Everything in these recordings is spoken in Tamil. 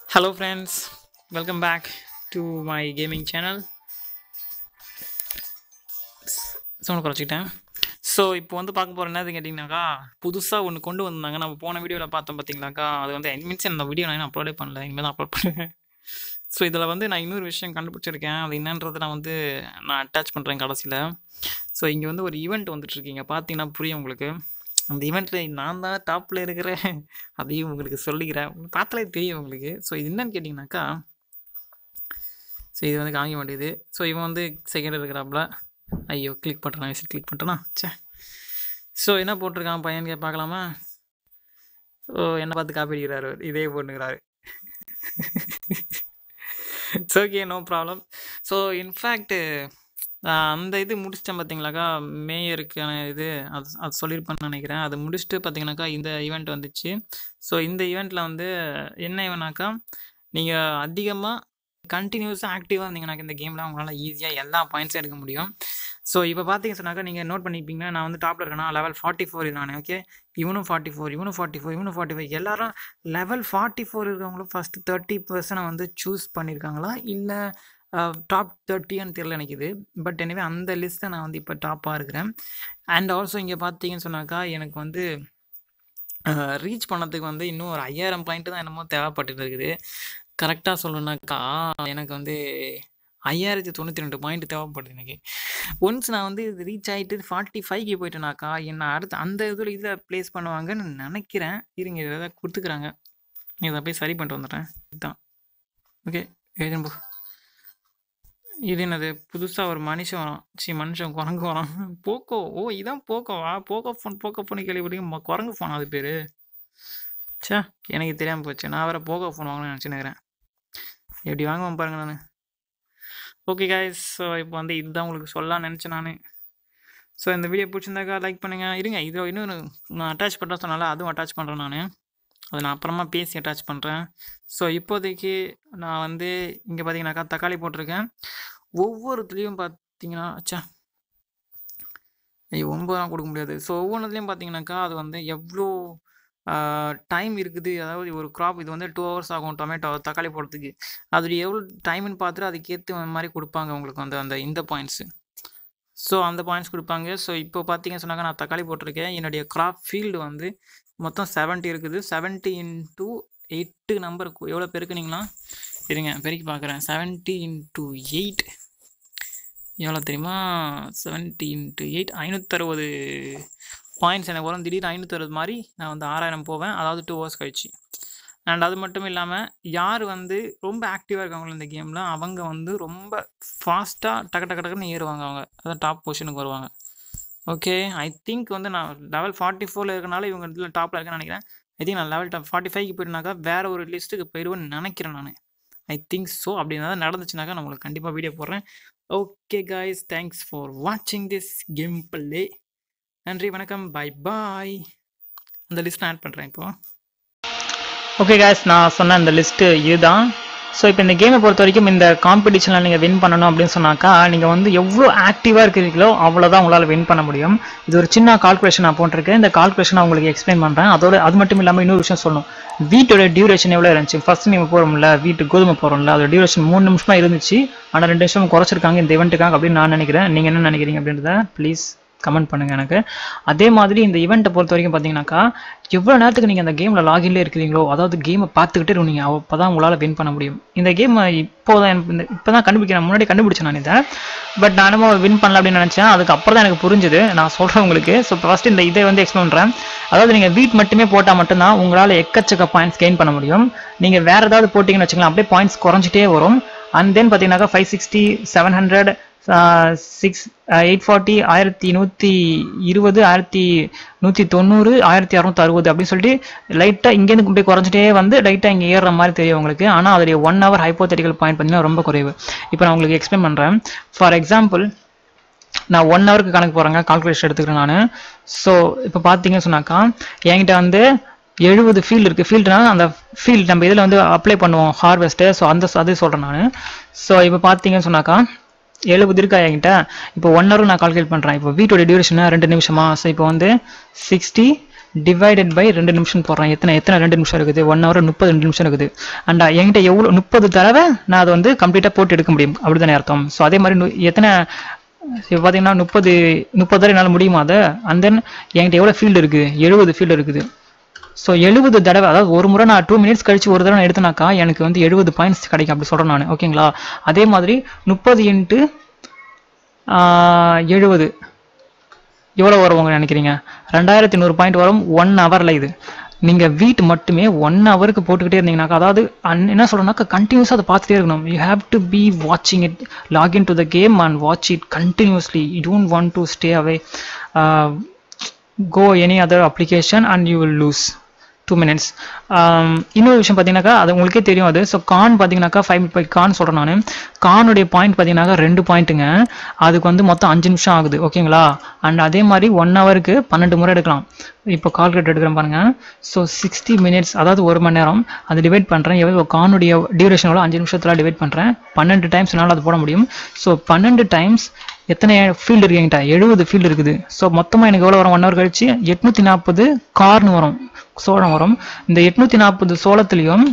hello friends welcome back to my gaming channel sound குறைச்சிக்கிட்டேன் ஸோ இப்போ வந்து பார்க்க போகிற என்னது கேட்டிங்கனாக்கா புதுசாக ஒன்று கொண்டு வந்தாங்க நம்ம போன வீடியோவில் பார்த்தோம் பார்த்தீங்களாக்கா அது வந்து மீன்ஸ் அந்த வீடியோ நான் அப்லோடே பண்ணல இனிமேல் தான் அப்லோட் பண்ணுவேன் ஸோ இதில் வந்து நான் இன்னொரு விஷயம் கண்டுபிடிச்சிருக்கேன் அது என்னன்றதை நான் வந்து நான் அட்டாச் பண்ணுறேன் கடைசியில் ஸோ இங்கே வந்து ஒரு ஈவெண்ட் வந்துட்டுருக்கீங்க பார்த்தீங்கன்னா புரியும் உங்களுக்கு அந்த ஈவெண்ட்டில் நான் தான் டாப்பில் இருக்கிறேன் அதையும் உங்களுக்கு சொல்லிக்கிறேன் உங்களுக்கு பார்த்தாலே தெரியும் உங்களுக்கு ஸோ இது என்னன்னு கேட்டிங்கனாக்கா ஸோ இது வந்து காமிக்க மாட்டேங்குது ஸோ இவன் வந்து செகண்ட் இருக்கிறாப்புல ஐயோ கிளிக் பண்ணுறான் விசிட் கிளிக் பண்ணிட்டேனா சே ஸோ என்ன போட்டிருக்கான் பையன் கே பார்க்கலாமா ஸோ என்ன பார்த்து காப்பி அடிக்கிறாரு அவர். இதே போட்டுக்கிறாரு it's okay no problem so in fact அந்த இது முடிச்சிட்டேன் பார்த்தீங்களாக்கா மேயருக்கான இது அது அது சொல்லியிருப்பேன்னு நினைக்கிறேன் அது முடிச்சுட்டு பார்த்தீங்கன்னாக்கா இந்த ஈவெண்ட் வந்துச்சு ஸோ இந்த ஈவெண்ட்டில் வந்து என்ன ஈவெண்ட்னாக்கா நீங்கள் அதிகமாக கண்டினியூஸாக ஆக்டிவாக இருந்தீங்கன்னாக்கா இந்த கேமில் உங்களால் ஈஸியாக எல்லா பாயிண்ட்ஸும் எடுக்க முடியும் ஸோ இப்போ பார்த்தீங்க சொன்னாக்கா நீங்கள் நோட் பண்ணிப்பீங்கன்னா நான் வந்து டாப்பில் இருக்கேன்னா லெவல் ஃபார்ட்டி ஃபோர் நான் ஓகே இவனும் ஃபார்ட்டி ஃபோர் இவனும் ஃபார்ட்டி ஃபோர் இவனும் ஃபார்ட்டி ஃபைவ் எல்லாரும் லெவல் ஃபார்ட்டி ஃபோர் இருக்கவங்களும் ஃபஸ்ட்டு தேர்ட்டி பர்சனை வந்து சூஸ் பண்ணியிருக்காங்களா இல்லை டாப் தேர்ட்டின்னு தெரியல எனக்கு இது பட் எனவே அந்த லிஸ்ட்டை நான் வந்து இப்போ டாப்பாக இருக்கிறேன் அண்ட் ஆல்சோ இங்கே பார்த்தீங்கன்னு சொன்னாக்கா எனக்கு வந்து ரீச் பண்ணதுக்கு வந்து இன்னும் ஒரு ஐயாயிரம் பாயிண்ட் தான் என்னமோ தேவைப்பட்டு இருக்குது கரெக்டாக சொல்லணுன்னாக்கா எனக்கு வந்து ஐயாயிரத்தி தொண்ணூற்றி ரெண்டு பாயிண்ட் தேவைப்படுது எனக்கு ஒன்ஸ் நான் வந்து இது ரீச் ஆகிட்டு ஃபார்ட்டி ஃபைவ்க்கு போயிட்டேனாக்கா என்ன அடுத்து அந்த இதில் இதில் ப்ளேஸ் பண்ணுவாங்கன்னு நினைக்கிறேன் இருங்க இதை ஏதாவது கொடுத்துக்குறாங்க இதை போய் சரி பண்ணிட்டு வந்துடுறேன் இதுதான் ஓகே எழுதும் போ இது என்னது புதுசாக ஒரு மனுஷன் வரான் சி மனுஷன் குரங்கு வரான் போக்கோ ஓ இதான் போக்கோவா போக்கோ ஃபோன் போக்கோ ஃபோன் கேள்விப்பட்டீங்க குரங்கு ஃபோன் அது பேர் சே எனக்கு தெரியாமல் போச்சு நான் வேறு போக்கோ ஃபோன் வாங்கணும்னு நினச்சினுக்கிறேன் எப்படி வாங்குவேன் பாருங்க நான் ஓகே காய்ஸ் ஸோ இப்போ வந்து இதுதான் உங்களுக்கு சொல்லலாம்னு நினச்சேன் நான் ஸோ இந்த வீடியோ பிடிச்சிருந்தாக்கா லைக் பண்ணுங்கள் இருங்க இது இன்னொரு நான் அட்டாச் பண்ணுறேன் சொன்னால அதுவும் அட்டாச் பண்ணுறேன் நான் அதை நான் அப்புறமா பேசி அட்டாச் பண்ணுறேன் ஸோ இப்போதைக்கு நான் வந்து இங்கே பார்த்தீங்கன்னாக்கா தக்காளி போட்டிருக்கேன் ஒவ்வொருத்துலேயும் பார்த்தீங்கன்னா அச்சா ஐயோ ஒன்பதுலாம் கொடுக்க முடியாது ஸோ ஒவ்வொன்றுத்துலேயும் பார்த்தீங்கன்னாக்கா அது வந்து எவ்வளோ டைம் இருக்குது அதாவது ஒரு க்ராப் இது வந்து டூ ஹவர்ஸ் ஆகும் டொமேட்டோ தக்காளி போடுறதுக்கு அது எவ்வளோ டைம்னு பார்த்துட்டு அதுக்கேற்ற மாதிரி கொடுப்பாங்க உங்களுக்கு வந்து அந்த இந்த பாயிண்ட்ஸு ஸோ அந்த பாயிண்ட்ஸ் கொடுப்பாங்க ஸோ இப்போ பார்த்தீங்கன்னு சொன்னாக்க நான் தக்காளி போட்டிருக்கேன் என்னுடைய க்ராப் ஃபீல்டு வந்து மொத்தம் செவன்ட்டி இருக்குது செவன்ட்டி இன்ட்டு எயிட்டு நம்பர் எவ்வளோ பெருக்குனீங்களா இருங்க பெருக்கி பார்க்குறேன் செவன்ட்டி இன்ட்டு எயிட் எவ்வளோ தெரியுமா செவன்ட்டி இன்ட்டு எயிட் ஐநூற்றறுபது பாயிண்ட்ஸ் எனக்கு வரும் திடீர்னு ஐநூற்றறுபது மாதிரி நான் வந்து ஆறாயிரம் போவேன் அதாவது டூ ஹவர்ஸ் கழிச்சு அண்ட் அது மட்டும் இல்லாமல் யார் வந்து ரொம்ப ஆக்டிவாக இருக்காங்களோ இந்த கேமில் அவங்க வந்து ரொம்ப ஃபாஸ்ட்டாக டக்கு டக்கு டக்குன்னு ஏறுவாங்க அவங்க அதான் டாப் பொசிஷனுக்கு வருவாங்க ஓகே ஐ திங்க் வந்து நான் லெவல் ஃபார்ட்டி ஃபோரில் இருக்கனால இவங்க இதில் டாப்பில் இருக்கேன்னு நினைக்கிறேன் ஐ திங்க் நான் லெவல் டாப் ஃபார்ட்டி ஃபைவ்க்கு போயிருந்தாக்கா வேறு ஒரு லிஸ்ட்டுக்கு போயிடுவேன்னு நினைக்கிறேன் நான் ஐ திங்க் ஸோ அப்படின்னா தான் நடந்துச்சுனாக்கா நான் உங்களுக்கு கண்டிப்பாக வீடியோ போடுறேன் ஓகே காய்ஸ் தேங்க்ஸ் ஃபார் வாட்சிங் திஸ் கேம் பிள்ளே நன்றி வணக்கம் பாய் பாய் அந்த லிஸ்ட் நான் ஆட் பண்ணுறேன் இப்போது ஓகே guys நான் சொன்ன இந்த லிஸ்ட்டு இதுதான் ஸோ இப்போ இந்த கேமை பொறுத்த வரைக்கும் இந்த காம்படிஷனில் நீங்கள் வின் பண்ணணும் அப்படின்னு சொன்னாக்கா நீங்கள் வந்து எவ்வளோ ஆக்டிவாக இருக்கிறீங்களோ அவ்வளோதான் உங்களால் வின் பண்ண முடியும் இது ஒரு சின்ன கால்குலேஷன் நான் போட்டிருக்கேன் இந்த கால்குலேஷன் நான் உங்களுக்கு எக்ஸ்பிளைன் பண்ணுறேன் அதோட அது மட்டும் இல்லாமல் இன்னொரு விஷயம் சொல்லணும் வீட்டோட டியூரேஷன் எவ்வளோ இருந்துச்சு ஃபர்ஸ்ட் நீங்கள் போகிறோம்ல வீட்டு கோதுமை போகிறோம்ல அதோட டியூரேஷன் மூணு நிமிஷமாக இருந்துச்சு ஆனால் ரெண்டு நிமிஷம் குறைச்சிருக்காங்க இந்த இவெண்ட்டுக்காக அப்படின்னு நான் நினைக்கிறேன் நீங்கள் என்ன நினைக்கிறீங்க அப்படின்றத ப்ளீஸ் கமெண்ட் பண்ணுங்க எனக்கு அதே மாதிரி இந்த ஈவெண்ட்டை பொறுத்த வரைக்கும் பார்த்தீங்கன்னாக்கா எவ்வளோ நேரத்துக்கு நீங்கள் அந்த கேமில் லாகின்லேயே இருக்கிறீங்களோ அதாவது கேமை பார்த்துக்கிட்டே இருந்தீங்க அப்போ தான் உங்களால் வின் பண்ண முடியும் இந்த கேம் இப்போ தான் இந்த இப்போ தான் கண்டுபிடிக்கிறேன் முன்னாடி கண்டுபிடிச்சேன் நான் இதை பட் நான் என்னமோ வின் பண்ணல அப்படின்னு நினச்சேன் அதுக்கு அப்புறம் தான் எனக்கு புரிஞ்சுது நான் சொல்கிறேன் உங்களுக்கு ஸோ ஃபஸ்ட்டு இந்த இதை வந்து எக்ஸ்பிளைன் பண்ணுறேன் அதாவது நீங்கள் வீட் மட்டுமே போட்டால் மட்டும்தான் உங்களால் எக்கச்சக்க பாயிண்ட்ஸ் கெயின் பண்ண முடியும் நீங்கள் வேறு ஏதாவது போட்டிங்கன்னு வச்சுக்கலாம் அப்படியே பாயிண்ட்ஸ் குறைஞ்சிட்டே வரும் அண்ட் தென் பார்த்தீங்கன்னாக்கா five sixty seven hundred six eight forty ஆயிரத்தி நூற்றி இருபது ஆயிரத்தி நூற்றி தொண்ணூறு ஆயிரத்தி அறநூற்றி அறுபது அப்படின்னு சொல்லிட்டு லைட்டாக இங்கேருந்து போய் குறைஞ்சிட்டே வந்து லைட்டாக இங்கே ஏறுற மாதிரி தெரியும் உங்களுக்கு ஆனால் அதோடைய ஒன் ஹவர் ஹைப்போதெட்டிக்கல் பாயிண்ட் பார்த்தீங்கன்னா ரொம்ப குறைவு இப்போ நான் உங்களுக்கு எக்ஸ்பிளைன் பண்ணுறேன் ஃபார் எக்ஸாம்பிள் நான் ஒன் ஹவருக்கு கணக்கு போகிறேங்க கால்குலேஷன் எடுத்துக்கிறேன் நான் ஸோ இப்போ பார்த்தீங்கன்னு சொன்னாக்கா என்கிட்ட வந்து எழுபது ஃபீல்டு இருக்குது ஃபீல்டுனா அந்த ஃபீல்டு நம்ம இதில் வந்து அப்ளை பண்ணுவோம் ஹார்வெஸ்ட்டு ஸோ அந்த அது சொல்கிறேன் நான் ஸோ இப்போ பார்த்தீங்கன்னு சொன்னாக்கா எழுபது இருக்கா என்கிட்ட இப்போ ஒன் ஹவர் நான் கால்குலேட் பண்ணுறேன் இப்போ வீட்டோட டியூரேஷன் ரெண்டு நிமிஷமா ஸோ இப்போ வந்து சிக்ஸ்டி டிவைடட் பை ரெண்டு நிமிஷம் போடுறேன் எத்தனை எத்தனை ரெண்டு நிமிஷம் இருக்குது ஒன் ஹவர் முப்பது ரெண்டு நிமிஷம் இருக்குது அண்ட் என்கிட்ட எவ்வளோ முப்பது தடவை நான் அதை வந்து கம்ப்ளீட்டாக போட்டு எடுக்க முடியும் அப்படிதானே அர்த்தம் ஸோ அதே மாதிரி நு- எத்தனை இப்போ பார்த்தீங்கன்னா முப்பது முப்பது தடவை என்னால் முடியுமா அதை அண்ட் தென் என்கிட்ட எவ்வளோ ஃபீல்டு இருக்குது எழுபது ஃபீல்டு இருக்குது ஸோ எழுபது தடவை அதாவது ஒரு முறை நான் டூ மினிட்ஸ் கழிச்சு ஒரு தடவை நான் எடுத்தனாக்கா எனக்கு வந்து எழுபது பாயிண்ட்ஸ் கிடைக்கும் அப்படி சொல்கிறேன் நான் ஓகேங்களா அதே மாதிரி முப்பது இன்ட்டு எழுபது எவ்வளோ வரும் உங்க நினைக்கிறீங்க ரெண்டாயிரத்தி நூறு பாயிண்ட் வரும் ஒன் ஹவரில் இது நீங்கள் வீட் மட்டுமே ஒன் ஹவருக்கு போட்டுக்கிட்டே இருந்தீங்கன்னாக்கா அதாவது அன்- என்ன சொல்கிறேன்னாக்கா கண்டினியூஸாக அதை பார்த்துட்டே இருக்கணும் யூ ஹேவ் டு பி வாட்சிங் it login to the game and watch it continuously you don't want to stay away go any other application and you will lose two minutes இன்னொரு விஷயம் பார்த்தீங்கன்னாக்கா அது உங்களுக்கே தெரியும் அது ஸோ கான் பார்த்தீங்கன்னாக்கா ஃபைவ் பை கான் சொல்கிறேன் நான் கானுடைய பாயிண்ட் பார்த்தீங்கன்னாக்கா ரெண்டு பாயிண்ட்டுங்க அதுக்கு வந்து மொத்தம் அஞ்சு நிமிஷம் ஆகுது ஓகேங்களா அண்ட் அதே மாதிரி ஒன் ஹவருக்கு பன்னெண்டு முறை எடுக்கலாம் இப்போ கால்குலேட் எடுக்கிறேன் பாருங்க ஸோ சிக்ஸ்டி மினிட்ஸ் அதாவது ஒரு மணி நேரம் அதை டிவைட் பண்ணுறேன் எவ்வளோ கானுடைய டியூரேஷன் எவ்வளோ அஞ்சு நிமிஷத்தில் டிவைட் பண்ணுறேன் பன்னெண்டு டைம்ஸ் என்னால் அது போட முடியும் ஸோ பன்னெண்டு டைம்ஸ் எத்தனை ஃபீல்டு இருக்கு என்கிட்ட எழுபது ஃபீல்டு இருக்குது ஸோ மொத்தமாக எனக்கு எவ்வளோ வரும் ஒன் ஹவர் கழிச்சு எட்நூற்றி நாற்பது கார்னு வரும் சோளம் வரும் இந்த எட்நூற்றி நாற்பது சோளத்துலேயும்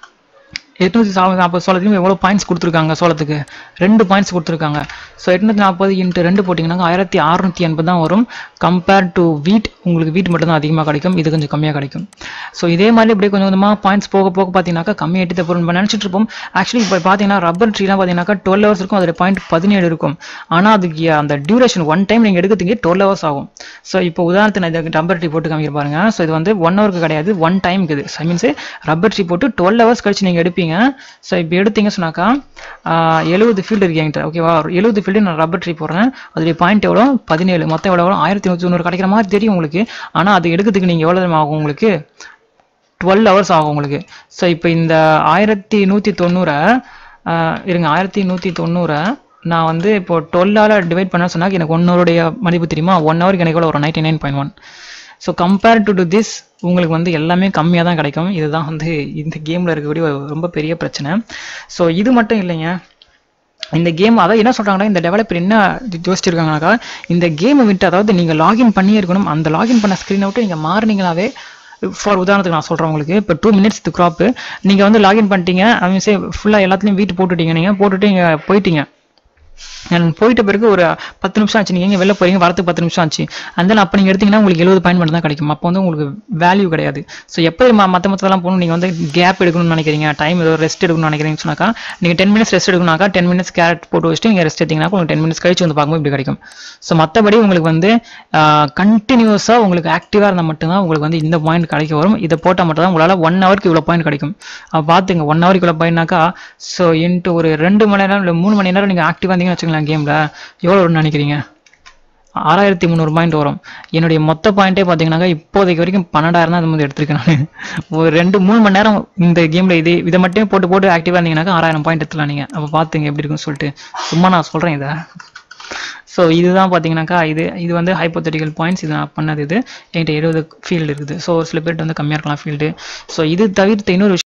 எட்நூற்றி நாற்பது சோளத்துலையும் எவ்வளோ பாயிண்ட்ஸ் கொடுத்துருக்காங்க சோளத்துக்கு ரெண்டு பாயிண்ட்ஸ் கொடுத்துருக்காங்க ஸோ எட்நூற்றி நாற்பது இன்ட்டு ரெண்டு போட்டிங்கன்னா ஆயிரத்தி அறுநூத்தி எண்பது தான் வரும் கம்பேர் டு வீட் உங்களுக்கு வீட் மட்டும் தான் அதிகமாக கிடைக்கும் இது கொஞ்சம் கம்மியாக கிடைக்கும் ஸோ இதே மாதிரி இப்படியே கொஞ்சம் கொஞ்சமாக பாயிண்ட்ஸ் போக போக பார்த்தீங்கன்னாக்கா கம்மி எட்டு பொருள் நம்ம நினச்சிட்டு இருப்போம் ஆக்சுவலி இப்போ பார்த்தீங்கன்னா ரப்பர் ட்ரீலாம் பார்த்தீங்கன்னா டுவெல் ஹவர்ஸ் இருக்கும் அதோட பாயிண்ட் பதினேழு இருக்கும் ஆனால் அதுக்கு அந்த டியூரேஷன் ஒன் டைம் நீங்கள் எடுக்கிறதுக்கு டுவெல் ஹவர்ஸ் ஆகும் ஸோ இப்போ உதாரணத்துக்கு நான் இதுக்கு ரப்பர் ட்ரீ போட்டு காமிக்க பாருங்க ஸோ இது வந்து ஒன் ஹவருக்கு கிடையாது ஒன் டைம் இது ஐ மீன்ஸ் ரப்பர் ட்ரீ போட்டு டுவெல் ஹவர்ஸ் கழிச்சு நீங்கள் எடுப்பீங்க ஸோ இப்போ எடுத்தீங்க சொன்னாக்கா எழுபது ஃபீல்டு இருக்கு என்கிட்ட ஓகேவா எழுபது ஃபீல்டு நான் ரப்பர் ட்ரீ போடுறேன் அதோடைய பாயிண்ட் எவ்வளோ பதினேழு மொத்தம் எவ்வளோ வரும் ஆயிரத்தி நூற்றி தொண்ணூறு கிடைக்கிற மாதிரி தெரியும் உங்களுக்கு ஆனால் அது எடுக்கிறதுக்கு நீங்கள் எவ்வளோ நேரம் ஆகும் உங்களுக்கு டுவெல் ஹவர்ஸ் ஆகும் உங்களுக்கு ஸோ இப்போ இந்த ஆயிரத்தி நூற்றி தொண்ணூறை இருங்க ஆயிரத்தி நூற்றி தொண்ணூறை நான் வந்து இப்போ டுவெல்லால் டிவைட் பண்ண சொன்னா எனக்கு ஒன்னோருடைய மதிப்பு தெரியுமா ஒன் ஹவருக்கு எனக்கு எவ்வளோ வரும் ninety nine point one so compare to to this உங்களுக்கு வந்து எல்லாமே கம்மியாக தான் கிடைக்கும் இதுதான் வந்து இந்த கேமில் இருக்கக்கூடிய ஒரு ரொம்ப பெரிய பிரச்சனை ஸோ இது மட்டும் இல்லைங்க இந்த கேம் அதாவது என்ன சொல்றாங்கன்னா இந்த டெவலப்பர் என்ன யோசிச்சிருக்காங்கனாக்கா இந்த கேமை விட்டு அதாவது நீங்க லாகின் பண்ணியே இருக்கணும் அந்த லாகின் பண்ண ஸ்க்ரீனை விட்டு நீங்க மாறினீங்களாவே ஃபார் உதாரணத்துக்கு நான் சொல்றேன் உங்களுக்கு இப்போ டூ மினிட்ஸ் க்ராப்பு நீங்க வந்து லாகின் பண்ணிட்டீங்க ஐ மீன்ஸே ஃபுல்லா எல்லாத்துலயும் வீட்டு போட்டுட்டீங்க நீங்க போட்டுட்டு நீங்க போயிட்டீங்க நான் போயிட்ட பிறகு ஒரு பத்து நிமிஷம் ஆச்சு நீங்கள் வெளில போறீங்க வரத்துக்கு பத்து நிமிஷம் ஆச்சு அந்த அப்போ நீங்கள் எடுத்தீங்கன்னா உங்களுக்கு எழுபது பாயிண்ட் மட்டும் தான் கிடைக்கும் அப்போ வந்து உங்களுக்கு வேல்யூ கிடையாது ஸோ எப்போ மற்ற மற்றதெல்லாம் போகணும் நீங்கள் வந்து கேப் எடுக்கணும்னு நினைக்கிறீங்க டைம் ஏதோ ரெஸ்ட் எடுக்கணும்னு நினைக்கிறீங்கன்னு சொன்னாக்கா நீங்கள் டென் மினிட்ஸ் ரெஸ்ட் எடுக்கணும்னாக்கா டென் மினிட்ஸ் கேரட் போட்டு வச்சுட்டு நீங்கள் ரெஸ்ட் எடுத்தீங்கன்னா உங்களுக்கு டென் மினிட்ஸ் கழிச்சு வந்து பார்க்கும்போது இப்படி கிடைக்கும் ஸோ மற்றபடி உங்களுக்கு வந்து கண்டினியூஸாக உங்களுக்கு ஆக்டிவாக இருந்தால் மட்டும்தான் உங்களுக்கு வந்து இந்த பாயிண்ட் கிடைக்க வரும் இதை போட்டால் மட்டும் தான் உங்களால் ஒன் ஹவருக்கு இவ்வளோ பாயிண்ட் கிடைக்கும் அப்ப பார்த்துங்க ஒன் ஹவருக்கு இவ்வளோ பாயிண்ட்னாக்கா ஸோ இன்ட்டு ஒரு ரெண்டு மணி நேரம் இல்லை மூணு மணி நேரம் நீங்கள் ஆக்டிவாக இருந்தீங்கன்னு வச்சுக்கலாம் கேமில் எவ்வளோ வரும்னு நினைக்கிறீங்க ஆறாயிரத்தி முந்நூறு பாயிண்ட் வரும் என்னுடைய மொத்த பாயிண்டே பார்த்தீங்கன்னாக்கா இப்போதைக்கு வரைக்கும் பன்னெண்டாயிரம் தான் அது வந்து எடுத்திருக்கேன் நான் ஒரு ரெண்டு மூணு மணி நேரம் இந்த கேமில் இது இதை மட்டுமே போட்டு போட்டு ஆக்டிவாக இருந்தீங்கன்னாக்கா ஆறாயிரம் பாயிண்ட் எடுத்துலாம் நீங்கள் அப்போ பார்த்துங்க எப்படி இருக்குன்னு சொல்லிட்டு சும்மா நான் சொல்கிறேன் இதை ஸோ இதுதான் பார்த்தீங்கன்னாக்கா இது இது வந்து ஹைப்போத்தட்டிக்கல் பாயிண்ட்ஸ் இது நான் பண்ணது இது என்கிட்ட எழுபது ஃபீல்டு இருக்குது ஸோ ஒரு சில பேர்கிட்ட வந்து கம்மியாக இருக்கலாம் ஃபீல்டு ஸோ இது தவிர்த்து இன்னொரு விஷயம்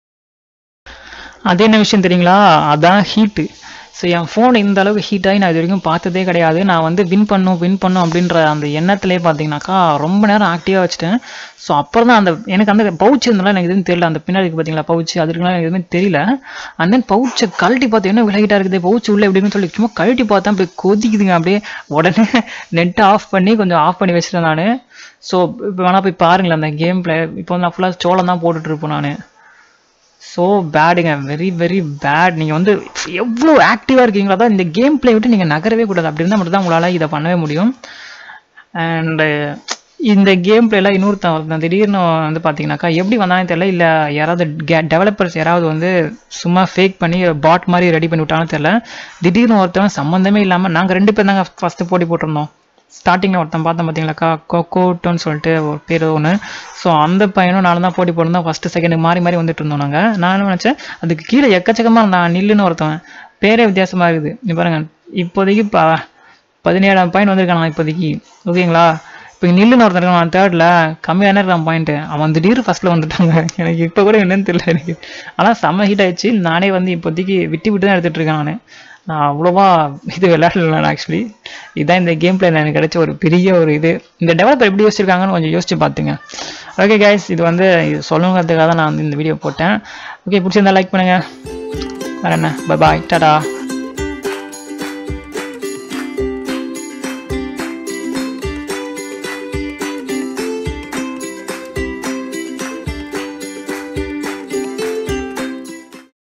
அது என்ன விஷயம் தெரியுங்களா அதான் ஹீட்டு ஸோ என் ஃபோன் இந்த அளவுக்கு ஹீட் ஆகி நான் இது வரைக்கும் பார்த்ததே கிடையாது நான் வந்து வின் பண்ணும் வின் பண்ணும் அப்படின்ற அந்த எண்ணத்திலே பார்த்தீங்கன்னாக்கா ரொம்ப நேரம் ஆக்டிவாக வச்சுட்டேன் ஸோ அப்புறம் தான் அந்த எனக்கு அந்த பவுச் இருந்தாலும் எனக்கு எதுவும் தெரியல அந்த பின்னாடி இருக்கு பார்த்தீங்களா பவுச் அது இருக்குலாம் எனக்கு எதுவுமே தெரியல அண்ட் தென் பவுச்சை கழட்டி பார்த்து என்ன விலகிட்டா இருக்குது பவுச் உள்ள எப்படின்னு சொல்லி சும்மா கழட்டி பார்த்தேன் அப்படியே கொதிக்குதுங்க அப்படியே உடனே நெட்டை ஆஃப் பண்ணி கொஞ்சம் ஆஃப் பண்ணி வச்சுட்டேன் நான் ஸோ இப்போ வேணா போய் பாருங்களேன் அந்த கேம் பிளே இப்போ வந்து நான் ஃபுல்லாக சோளம் தான் போட்டுட்டு இருப்பேன் நான் ஸோ பேடுங்க வெரி வெரி பேட் நீங்கள் வந்து எவ்வளோ ஆக்டிவாக இருக்கீங்களோ தான் இந்த கேம் பிளே விட்டு நீங்கள் நகரவே கூடாது அப்படி இருந்தால் மட்டும் தான் உங்களால் இதை பண்ணவே முடியும் அண்டு இந்த கேம் பிளேல இன்னொருத்தன் ஒருத்தன் திடீர்னு வந்து பார்த்தீங்கன்னாக்கா எப்படி வந்தானே தெரியல இல்லை யாராவது டெவலப்பர்ஸ் யாராவது வந்து சும்மா ஃபேக் பண்ணி பாட் மாதிரி ரெடி பண்ணி விட்டாலும் தெரியல திடீர்னு ஒருத்தவன் சம்மந்தமே இல்லாமல் நாங்கள் ரெண்டு பேர் தாங்க ஃபஸ்ட்டு போட்டி போட்டிருந்தோம் ஸ்டார்டிங்கில் ஒருத்தன் பார்த்தேன் பார்த்தீங்களாக்கா கொக்கோட்டோன்னு சொல்லிட்டு ஒரு பேர் ஒன்று ஸோ அந்த பையனும் நானும் தான் போட்டி போட்டிருந்தோம் ஃபஸ்ட்டு செகண்ட் மாறி மாறி வந்துட்டு இருந்தோம் நாங்கள் நான் என்ன நினச்சேன் அதுக்கு கீழே எக்கச்சக்கமாக இருந்தான் நில்லுன்னு ஒருத்தவன் பேரே வித்தியாசமாக இருக்குது நீ பாருங்க இப்போதைக்கு ப பதினேழாம் பாயிண்ட் வந்திருக்கான் இப்போதைக்கு ஓகேங்களா இப்போ நில்லுன்னு ஒருத்தன் இருக்கான் தேர்டில் கம்மியான இருக்கான் பாயிண்ட்டு அவன் திடீர்னு ஃபஸ்ட்டில் வந்துட்டாங்க எனக்கு இப்போ கூட என்னன்னு தெரியல எனக்கு ஆனால் செம்ம ஹீட் ஆயிடுச்சு நானே வந்து இப்போதைக்கு விட்டு விட்டு தான் எடுத்துகிட்டு இருக்கேன் நான் நான் அவ்வளோவா இது விளையாடல ஆக்சுவலி இதுதான் இந்த கேம் பிளேல எனக்கு கிடைச்ச ஒரு பெரிய ஒரு இது இந்த டெவலப்பர் எப்படி யோசிச்சிருக்காங்கன்னு கொஞ்சம் யோசிச்சு பார்த்துங்க ஓகே கைஸ் இது வந்து இது சொல்லணுங்கிறதுக்காக தான் நான் வந்து இந்த வீடியோ போட்டேன் ஓகே பிடிச்சிருந்தா லைக் பண்ணுங்கள் வேறு என்ன பை பாய் டாடா